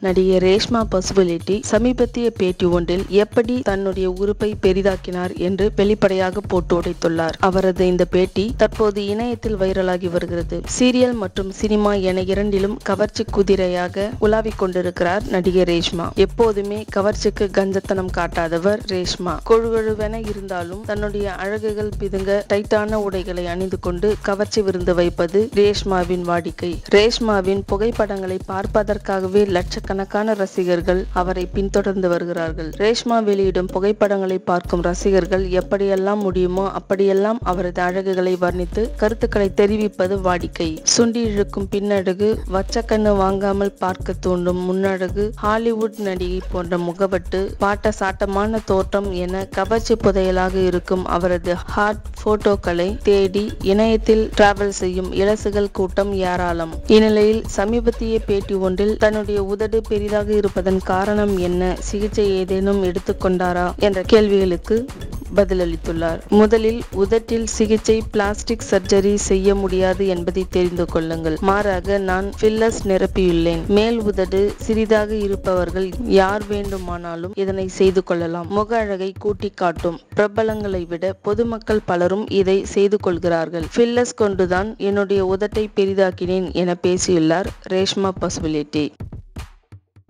நடிகை ரேஷ்மா பசுபலிட்டி சமீபத்திய பேட்டி ஒன்றில் எப்படி தன்னுடைய உறுப்பை பெரிதாக்கினார் என்று வெளிப்படையாக போட்டு உடைத்துள்ளார் அவரது இந்த பேட்டி தற்போது இணையத்தில் வைரலாகி வருகிறது சீரியல் மற்றும் சினிமா என இரண்டிலும் கவர்ச்சி குதிரையாக உலாவிக் கொண்டிருக்கிறார் நடிகை ரேஷ்மா எப்போதுமே கவர்ச்சிக்கு கஞ்சத்தனம் காட்டாதவர் ரேஷ்மா கொழுகொழுவென இருந்தாலும் தன்னுடைய அழகுகள் பிதுங்க டைட்டான உடைகளை அணிந்து கொண்டு கவர்ச்சி விருந்து வைப்பது ரேஷ்மாவின் வாடிக்கை ரேஷ்மாவின் புகைப்படங்களை பார்ப்பதற்காகவே லட்சக்கணக்கான ரசிகர்கள் அவரை பின்தொடர்ந்து வருகிறார்கள் ரேஷ்மா வெளியிடும் புகைப்படங்களை பார்க்கும் ரசிகர்கள் எப்படியெல்லாம் முடியுமோ அப்படியெல்லாம் அவரது அழகுகளை வர்ணித்து கருத்துக்களை தெரிவிப்பது வாடிக்கை சுண்டி இழுக்கும் பின்னழகு வச்சக்கண்ணு வாங்காமல் பார்க்க தூண்டும் முன்னழகு ஹாலிவுட் நடிகை போன்ற முகவட்டு பாட்ட சாட்டமான தோற்றம் என கவர்ச்சி புதையலாக இருக்கும் அவரது ஹாட் போட்டோக்களை தேடி இணையத்தில் டிராவல் செய்யும் இளசுகள் கூட்டம் ஏராளம் இந்நிலையில் சமீபத்திய பேட்டி ஒன்றில் தன்னுடைய உதடு பெரிதாக இருப்பதன் காரணம் என்ன சிகிச்சை ஏதேனும் எடுத்துக்கொண்டாரா என்ற கேள்விகளுக்கு பதிலளித்துள்ளார் முதலில் உதட்டில் சிகிச்சை பிளாஸ்டிக் சர்ஜரி செய்ய முடியாது என்பதை தெரிந்து கொள்ளுங்கள் மாறாக நான் ஃபில்லர்ஸ் நிரப்பியுள்ளேன் மேல் உதடு சிறிதாக இருப்பவர்கள் யார் வேண்டுமானாலும் இதனை செய்து கொள்ளலாம் முக அழகை கூட்டி காட்டும் பிரபலங்களை விட பொதுமக்கள் பலரும் இதை செய்து கொள்கிறார்கள் ஃபில்லர்ஸ் கொண்டுதான் என்னுடைய உதட்டை பெரிதாக்கினேன் என பேசியுள்ளார் ரேஷ்மா பசுபிலிட்டி